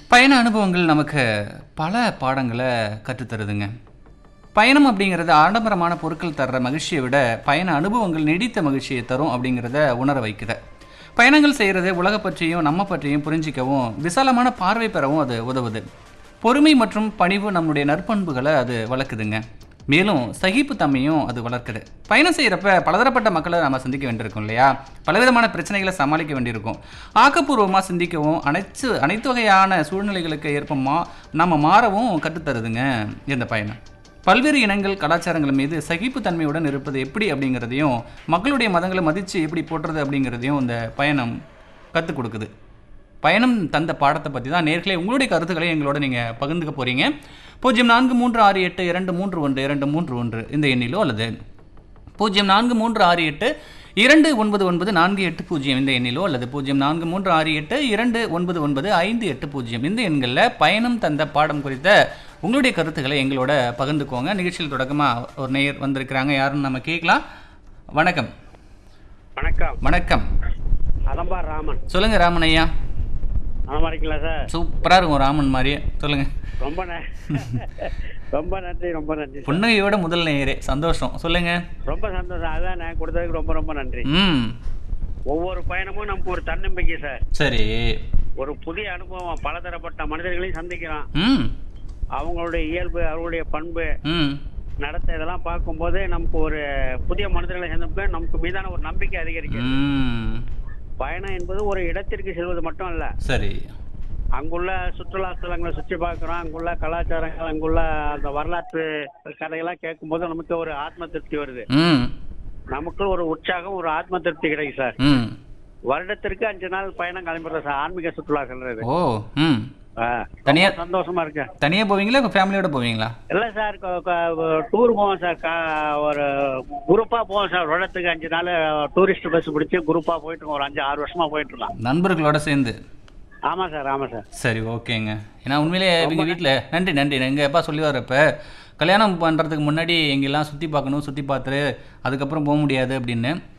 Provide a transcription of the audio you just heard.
பயண அனுபவங்கள் நமக்கு பல பாடங்களை கற்றுத்தருதுங்க பயணம் அப்படிங்கிறது ஆடம்பரமான பொருட்கள் தர்ற மகிழ்ச்சியை விட பயண அனுபவங்கள் நீடித்த மகிழ்ச்சியை தரும் அப்படிங்கிறத உணர வைக்குது பயணங்கள் செய்கிறது உலக பற்றியும் நம்ம பற்றியும் புரிஞ்சிக்கவும் விசாலமான பார்வை பெறவும் அது உதவுது பொறுமை மற்றும் பணிவு நம்முடைய நற்பண்புகளை அது வளர்க்குதுங்க மேலும் சகிப்புத்தன்மையும் அது வளர்க்குது பயணம் செய்கிறப்ப பலதரப்பட்ட மக்களை நம்ம சந்திக்க வேண்டியிருக்கும் இல்லையா பலவிதமான பிரச்சனைகளை சமாளிக்க வேண்டியிருக்கும் ஆக்கப்பூர்வமாக சிந்திக்கவும் அனைத்து அனைத்து வகையான சூழ்நிலைகளுக்கு ஏற்ப மா நம்ம மாறவும் கற்றுத்தருதுங்க இந்த பயணம் பல்வேறு இனங்கள் கலாச்சாரங்கள் மீது சகிப்புத்தன்மையுடன் இருப்பது எப்படி அப்படிங்கிறதையும் மக்களுடைய மதங்களை மதித்து எப்படி போற்றுறது அப்படிங்கிறதையும் இந்த பயணம் கற்றுக் கொடுக்குது பயணம் தந்த பாடத்தை பற்றி தான் நேர்களே உங்களுடைய கருத்துக்களை எங்களோட நீங்கள் பகிர்ந்துக்க போகிறீங்க பூஜ்ஜியம் நான்கு மூன்று ஆறு எட்டு இரண்டு மூன்று ஒன்று இரண்டு மூன்று ஒன்று இந்த எண்ணிலோ அல்லது பூஜ்ஜியம் நான்கு மூன்று ஆறு எட்டு இரண்டு ஒன்பது ஒன்பது நான்கு எட்டு பூஜ்ஜியம் இந்த எண்ணிலோ அல்லது பூஜ்ஜியம் நான்கு மூன்று ஆறு எட்டு இரண்டு ஒன்பது ஒன்பது ஐந்து எட்டு பூஜ்ஜியம் இந்த எண்களில் பயணம் தந்த பாடம் குறித்த உங்களுடைய கருத்துக்களை எங்களோட பகிர்ந்துக்கோங்க நிகழ்ச்சியில் தொடக்கமாக ஒரு நேயர் வந்திருக்கிறாங்க யாருன்னு நம்ம கேட்கலாம் வணக்கம் வணக்கம் வணக்கம் அதம்பா ராமன் சொல்லுங்க ராமன் ஐயா நலமா இருக்கீங்களா சார் சூப்பராக இருக்கும் ராமன் மாதிரியே சொல்லுங்க ரொம்ப ந- ரொம்ப நன்றி ரொம்ப நன்றி சார். புன்னகையோட முதல் நேயரே சந்தோஷம் சொல்லுங்க ரொம்ப சந்தோஷம் அதான் நான் கொடுத்ததுக்கு ரொம்ப ரொம்ப நன்றி ம் ஒவ்வொரு பயணமும் நமக்கு ஒரு தன்னம்பிக்கை சார் சரி ஒரு புதிய அனுபவம் பலதரப்பட்ட மனிதர்களையும் சந்திக்கிறோம் ம் அவங்களுடைய இயல்பு அவர்களுடைய பண்பு ம் நடத்தை இதெல்லாம் பார்க்கும்போது நமக்கு ஒரு புதிய மனிதர்களை சந்திப்ப நமக்கு மீதான ஒரு நம்பிக்கை அதிகரிக்கும் ம் பயணம் என்பது ஒரு இடத்திற்கு செல்வது மட்டும் அல்ல சரி அங்குள்ள சுற்றுலா ஸ்தலங்களை சுற்றி பார்க்குறோம் அங்குள்ள கலாச்சாரங்கள் அங்குள்ள அந்த வரலாற்று கதையெல்லாம் கேட்கும்போது நமக்கு ஒரு ஆத்ம திருப்தி வருது ம் நமக்கு ஒரு உற்சாகம் ஒரு ஆத்ம திருப்தி கிடைக்கும் சார் ம் வருடத்திற்கு அஞ்சு நாள் பயணம் கிளம்பிடுறோம் சார் ஆன்மீக சுற்றுலா செல்றது ஓ ம் ஆ, தனியா ரொம்ப சந்தோஷமா இருக்கு தனியாக போவீங்களா இல்லை ஃபேமிலியோட போவீங்களா இல்ல சார் டூர் போவோம் சார் கா- ஒரு குரூப்பா போவோம் சார் வருடத்துக்கு அஞ்சு நாள் டூரிஸ்ட் பஸ் பிடிச்சி குரூப்பா போயிட்டு இருக்கோம். ஒரு அஞ்சு ஆறு வருஷமா போயிட்டு இருக்கோம் நண்பர்களோட சேர்ந்து ஆமா சார் ஆமா சார் சரி ஓகேங்க ஏன்னா உண்மையிலே எங்கள் வீட்டில் நன்றி நன்றி எங்கள் அப்பா சொல்லி வரப்ப கல்யாணம் பண்ணுறதுக்கு முன்னாடி எங்கெல்லாம் சுற்றி பார்க்கணும் சுற்றி பார்த்துட்டு அதுக்கப்புறம் போக முடியாது அப்படின்னு